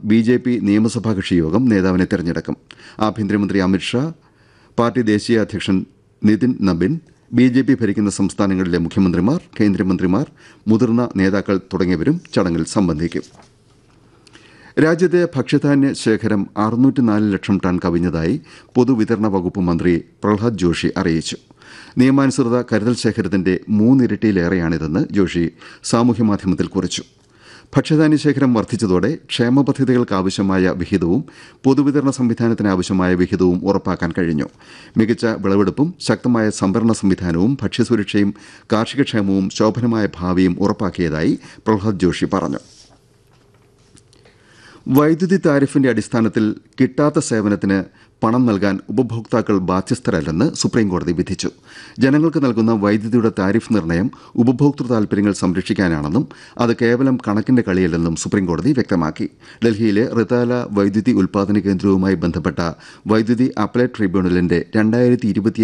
B J P നിയമസഭാ കക്ഷിയോഗം നേതാവിനെ തെരഞ്ഞെടുക്കും ആഭ്യന്തരമന്ത്രി അമിത്ഷാ പാർട്ടി ദേശീയ അധ്യക്ഷൻ Nitin Nabin B J P ഭരിക്കുന്ന സംസ്ഥാനങ്ങളിലെ മുഖ്യമന്ത്രിമാർ കേന്ദ്രമന്ത്രിമാർ മുതിർന്ന നേതാക്കൾ തുടങ്ങിയവരും ചടങ്ങിൽ സംബന്ധിക്കും രാജ്യത്തെ ഭക്ഷ്യധാന്യ ശേഖരം അറുന്നൂറ്റിനാല് ലക്ഷം ടൺ കവിഞ്ഞതായി പൊതുവിതരണ വകുപ്പ് മന്ത്രി പ്രഹ്ലാദ് ജോഷി അറിയിച്ചു നിയമാനുസൃത കരുതൽ ശേഖരത്തിന്റെ മൂന്നിരട്ടിയിലേറെയാണിതെന്ന് ജോഷി സാമൂഹ്യമാധ്യമത്തിൽ കുറിച്ചു ഭക്ഷ്യധാന്യ ശേഖരം വർദ്ധിച്ചതോടെ ക്ഷേമ പദ്ധതികൾക്ക് ആവശ്യമായ വിഹിതവും പൊതുവിതരണ സംവിധാനത്തിന് ആവശ്യമായ വിഹിതവും ഉറപ്പാക്കാൻ കഴിഞ്ഞു മികച്ച വിളവെടുപ്പും ശക്തമായ സംഭരണ സംവിധാനവും ഭക്ഷ്യസുരക്ഷയും കാർഷികക്ഷേമവും ശോഭനമായ ഭാവിയും ഉറപ്പാക്കിയതായി പ്രഹ്ലാദ് ജോഷി പറഞ്ഞു വൈദ്യുതി താരിഫിന്റെ അടിസ്ഥാനത്തിൽ കിട്ടാത്ത സേവനത്തിന് പണം നൽകാൻ ഉപഭോക്താക്കൾ ബാധ്യസ്ഥരല്ലെന്ന് സുപ്രീംകോടതി വിധിച്ചു ജനങ്ങൾക്ക് നൽകുന്ന വൈദ്യുതിയുടെ താരിഫ് നിർണ്ണയം ഉപഭോക്തൃ താൽപര്യങ്ങൾ സംരക്ഷിക്കാനാണെന്നും അത് കേവലം കണക്കിന്റെ കളിയല്ലെന്നും സുപ്രീംകോടതി വ്യക്തമാക്കി ഡൽഹിയിലെ റിതാല വൈദ്യുതി ഉൽപാദന കേന്ദ്രവുമായി ബന്ധപ്പെട്ട വൈദ്യുതി അപ്പലേറ്റ് ട്രിബ്യൂണലിന്റെ രണ്ടായിരത്തി